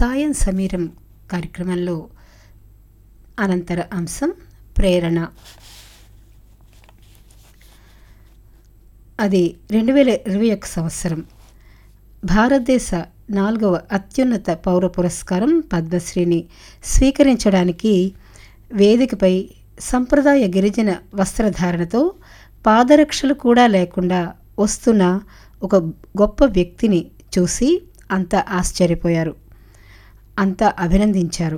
సాయం సమీరం కార్యక్రమంలో అనంతర అంశం ప్రేరణ అది రెండు వేల ఇరవై ఒక సంవత్సరం భారతదేశ నాలుగవ అత్యున్నత పౌర పురస్కారం పద్మశ్రీని స్వీకరించడానికి వేదికపై సంప్రదాయ గిరిజన వస్త్రధారణతో పాదరక్షలు కూడా లేకుండా వస్తున్న ఒక గొప్ప వ్యక్తిని చూసి అంతా ఆశ్చర్యపోయారు అంతా అభినందించారు